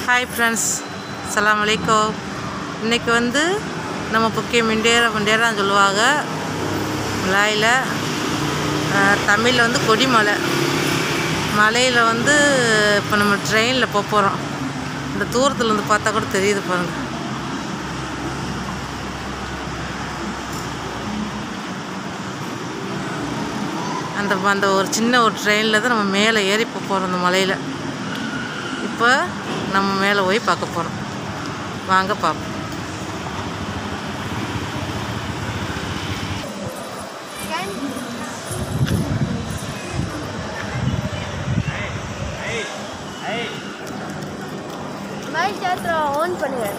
Hi friends அஸ்ஸலாமு அலைக்கும் இன்றைக்கி வந்து நம்ம புக்கிய மிண்டேரா மிண்டேரான்னு சொல்லுவாங்க மலாயில் தமிழில் வந்து கொடிமலை மலையில் வந்து இப்போ நம்ம ட்ரெயினில் போக போகிறோம் இந்த தூரத்தில் இருந்து பார்த்தா கூட தெரியுது பாருங்கள் அந்த அந்த ஒரு சின்ன ஒரு ட்ரெயினில் தான் நம்ம மேலே ஏறி போக போகிறோம் அந்த மலையில் இப்போ நம்ம மேலே போய் பார்க்க போகிறோம் வாங்க பார்ப்போம் மைக் யாத்திரா ஆன் பண்ணுங்க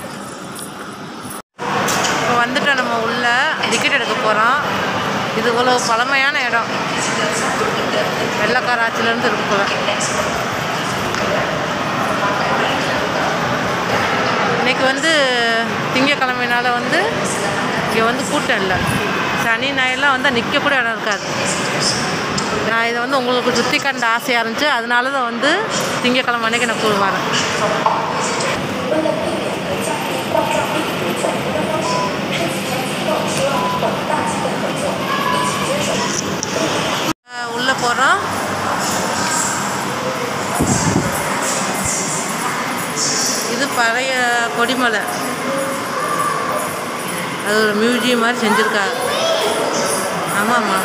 இப்போ வந்துட்டோம் நம்ம உள்ள டிக்கெட் எடுக்க போகிறோம் இது இவ்வளோ பழமையான இடம் வெள்ளக்கார ஆட்சியிலேருந்து இருக்கு போல இன்னைக்கு வந்து திங்கக்கிழமைனால வந்து இங்கே வந்து கூட்டம் இல்லை சனி ஞாயிறுலாம் வந்து நிற்க கூட இடம் இருக்காது நான் இதை வந்து உங்களுக்கு சுற்றி கண்ட ஆசையாக இருந்துச்சு அதனால தான் வந்து திங்கக்கிழமை அன்னைக்கு நான் கூ- வரேன் அஹ் உள்ள போகிறோம் இது பழைய கொடிமலை அது ஒரு மியூசியம் மாதிரி செஞ்சுருக்காங்க ஆமாம்மா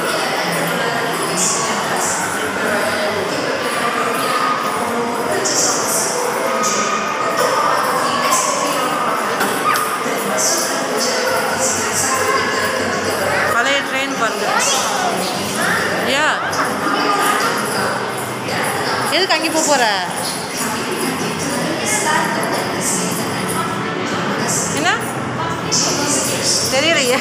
பழைய ட்ரெயின் பாருங்க யா எதுக்கு அங்கே போக போகிற என்ன தெரியலையே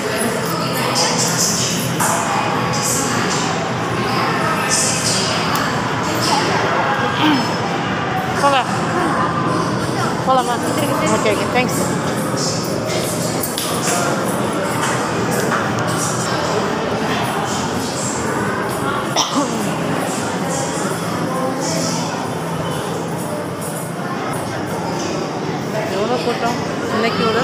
போகலாம் போகலாமா ஓகே ஓகே தேங்க்ஸ் எவ்வளோ கூட்டம் இன்னைக்கு ஒரு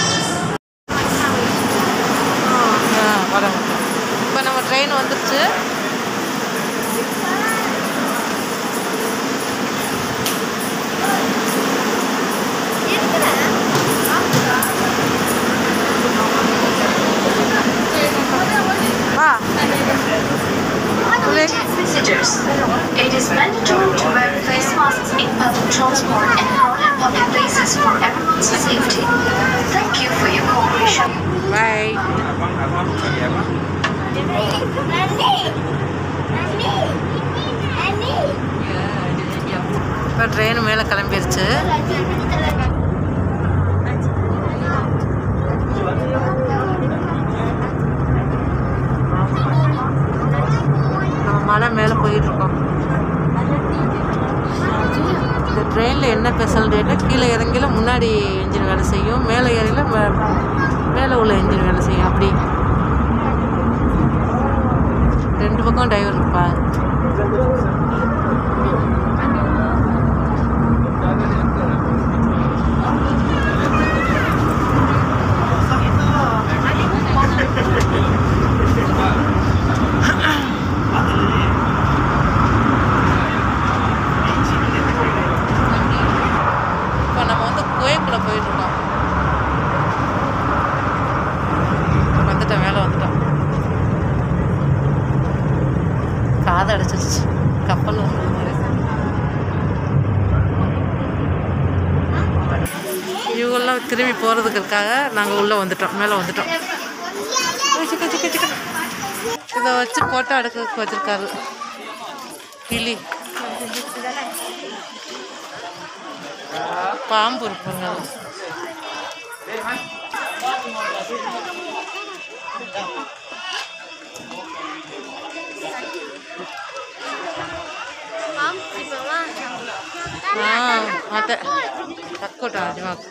ஆ வரேன் இப்போ நம்ம ட்ரெயின் வந்துருச்சு வா உள்ளே Passengers, it is mandatory to wear face masks in public transport and crowded public places for everyone's safety. Thank you for your cooperation. பாய் இப்போ ட்ரெயின் மேலே கிளம்பிருச்சு நம்ம மலை மேலே போயிட்டுருக்கோம் இந்த ட்ரெயினில் என்ன ஸ்பெஷல் ரேட்டு கீழே இறங்கில முன்னாடி என்ஜின் வேலை செய்யும் மேலே இறங்கில மே- மேலே உள்ள என்ஜின் வேலை செய்யும் அப்படி ரெண்டு பக்கம் டிரைவர் இருப்பாங்க இப்போ நம்ம வந்து கோயக்குள்ளே போயிட்டுருக்கோம் வந்துட்டோம் மேலே வந்துட்டோம் காதை அடைச்சிருச்சு கப்பல் வந்தது மாதிரி இவங்கெல்லாம் திரும்பி போகிறதுக்காக நாங்கள் உள்ளே வந்துட்டோம் மேலே வந்துட்டோம் சிக்க சிக்க சிக்க இதை வச்சு போட்டோ எடுக்க வச்சிருக்காரு கிளி பாம்பு இருப்பாங்க ಮತ್ತೆ ತಕ್ಕೋಟ ಅಜಿಮಾಕ್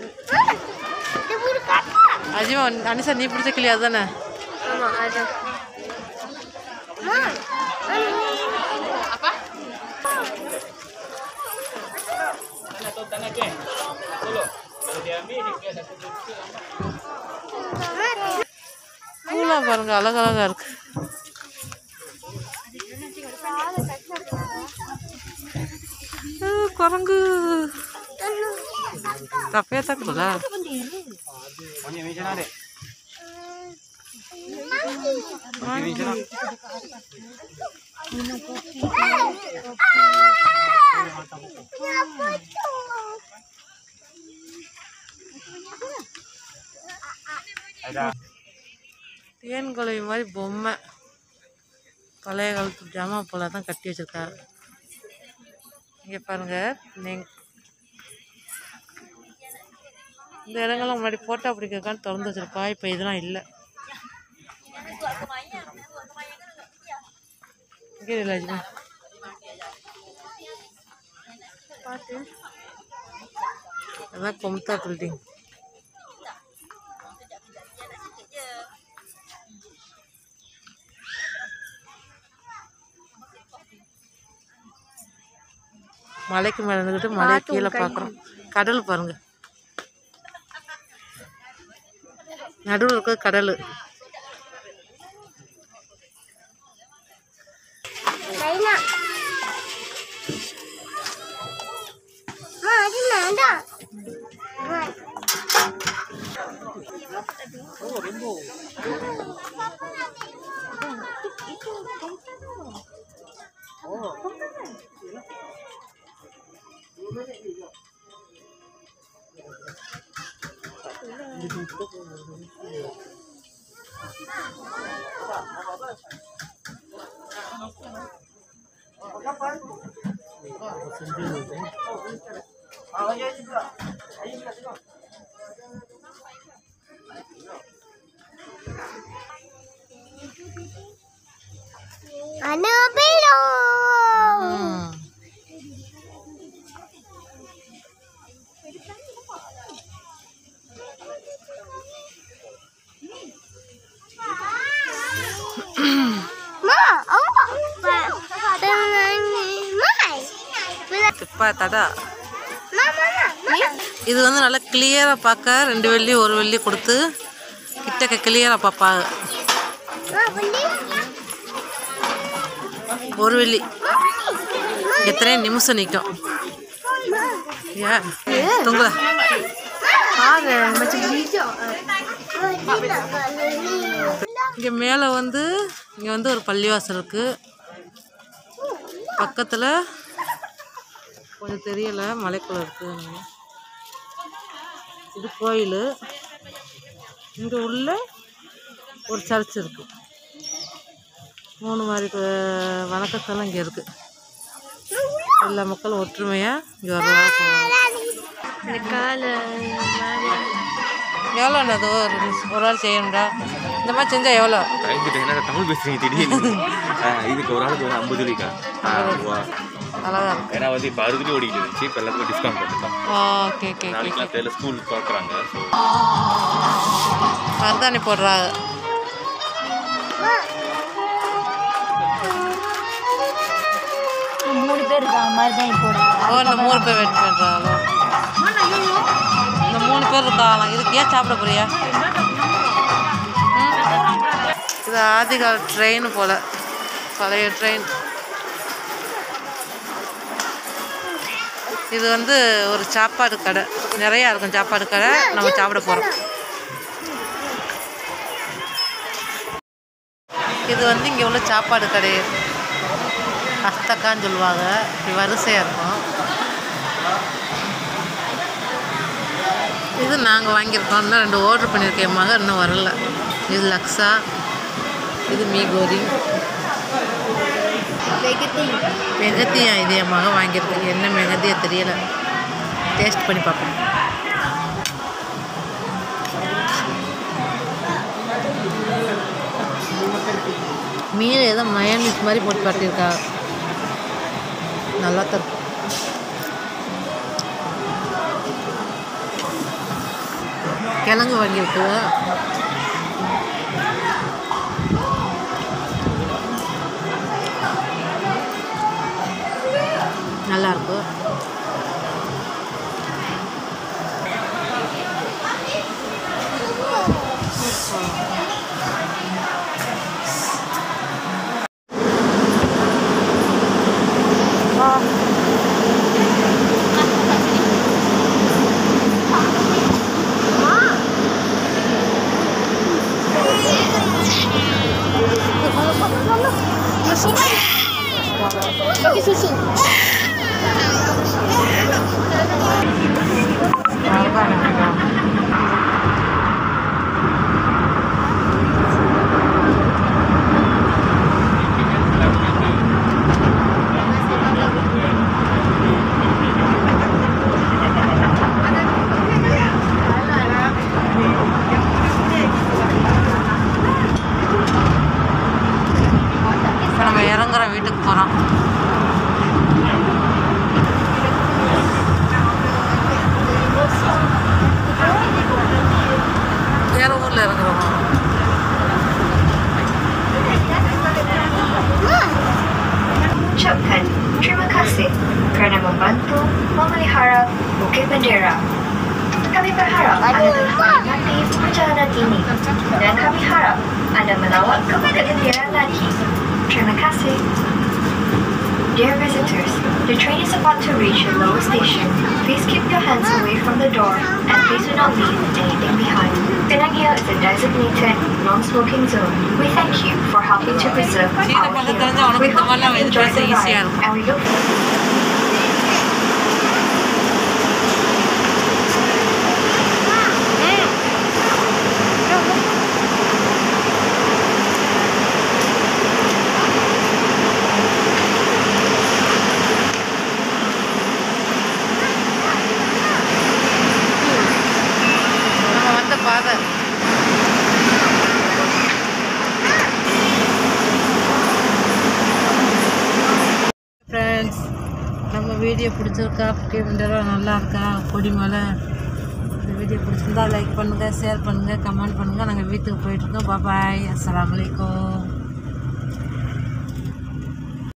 ಅಜಿಮಾ ಅನಿಸ ನೀ பிடிச்ச கிளி அதுதானே ஆமா அதான் அப்பா பூலாம் பாருங்க அழகழகா இருக்கு ஆ, குரங்கு தப்பையா தக்குதா தேன் குழவி மாதிரி பொம்மை பழைய காலத்து ஜாமா போல தான் கட்டி வச்சிருக்காரு இங்கே பாருங்க நீங்க இந்த இடங்கள்லாம் முன்னாடி ஃபோட்டோ பிடிக்கிறதுக்கான திறந்து வச்சிருப்பா இப்போ இதெல்லாம் இல்லை இங்கே இல்லை அஜ்மா அதான் கொம்தா பில்டிங் மலைக்கு மேலே இருந்துக்கிட்டு மலையை கீழே பார்க்குறோம் கடல் பாருங்க நடுவில் இருக்கிறது கடல் நைனா அம்மா அது வேண்டாம் அண்ணா போயிடும் ம். அம்மா அம்மா திப்பா தடா இது வந்து நல்லா கிளியராக பார்க்க ரெண்டு வெள்ளி ஒரு வெள்ளி கொடுத்து கிட்டக்க கிளியராக பார்ப்பாங்க ஒரு வெள்ளி எத்தனை நிமிஷம் நிற்கும் ஏன் தொங்குதா இங்கே மேலே வந்து இங்கே வந்து ஒரு பள்ளிவாசல் இருக்குது பக்கத்தில் கொஞ்சம் தெரியல மலைக்குள்ள இருக்குது இது கோயில் இங்கே உள்ள ஒரு சர்ச் இருக்கு மூணு மாதிரி கு- வணக்கத்தெல்லாம் இங்கே இருக்கு எல்லா மக்களும் ஒற்றுமையாக இங்கே வரலாம் போகலாம் இந்த காலை எவ்வளோ அது ஒரு ஒரு ஆள் செய்யணும்டா இந்த மாதிரி செஞ்சால் எவ்வளோ பயந்துட்டு என்ன தமிழ் பேசுறீங்க திடீர்னு ஆ, இதுக்கு ஒரு ஆளுக்கு வந்து ஐம்பது ரூபாய்க்கா ஆ, ரூபா. அழகா இருக்கு ஏன்னா வந்து இப்போ அறுபது ஓடிக்கிட்டு இருந்துச்சு இப்போ எல்லாத்துக்கும் டிஸ்கவுண்ட் பண்ணிட்டோம் ஓகே ஓகே ஓகே நாளைக்கெல்லாம் தெரியல ஸ்கூல் திறக்கிறாங்க ஸோ மருதாணி போடுறாங்க மூணு பேர் இருக்காங்க மாதிரி தான் இப்போ ஓ இந்த மூணு பேர் வெயிட் பண்ணுறாங்களோ இந்த மூணு பேர் இருக்காங்களாம் இதுக்கு ஏன் சாப்பிட போறியா ம்? இது ஆதிகால ட்ரெயின் போல் பழைய ட்ரெயின் இது வந்து ஒரு சாப்பாடு கடை நிறையா இருக்கும் சாப்பாடு கடை நம்ம சாப்பிட போகிறோம் இது வந்து இங்கே உள்ள சாப்பாடு கடை ஹஸ்தக்கான்னு சொல்லுவாங்க இப்படி வரிசையாக இருக்கும் இது நாங்கள் வாங்கியிருக்கோம் இன்னும் ரெண்டு ஆர்டர் பண்ணியிருக்கேன் என் மகன் இன்னும் வரல இது லக்ஸா இது மீகோரி மெகத்தியா இது என் மகன் வாங்கியிருக்கு என்ன மெகத்தியா தெரியல டேஸ்ட் பண்ணி பார்ப்போம் மீன் ஏதோ மயனிஸ் மாதிரி போட்டு காட்டியிருக்கா நல்லா தான் இருக்கு. கிழங்கு வாங்கியிருக்கு நல்லா இருக்கு Bandara Bukit Bendera. Kami berharap anda telah menikmati perjalanan ini dan kami harap anda melawat ke kegembiraan lagi. Terima kasih. Dear visitors, the train is about to reach your lower station. Please keep your hands away from the door and please do not leave anything behind. Penang Hill is a designated non-smoking zone. We thank you for helping to preserve our சீன பக்கம் தெரிஞ்சா hill. உனக்கு We இந்த hope மாதிரிலாம் you இது enjoy பேச the ஈஸியாக ride இருக்கும் and we look நம்ம வந்த பாதை ஃப்ரெண்ட்ஸ் நம்ம வீடியோ பிடிச்சிருக்கா கேமரா நல்லா இருக்கா கொடிமலை இந்த வீடியோ பிடிச்சிருந்தா லைக் பண்ணுங்கள் ஷேர் பண்ணுங்கள் கமெண்ட் பண்ணுங்கள் நாங்கள் வீட்டுக்கு போயிட்டுருக்கோம் பாபாய் அஸ்ஸலாமு அலைக்கும்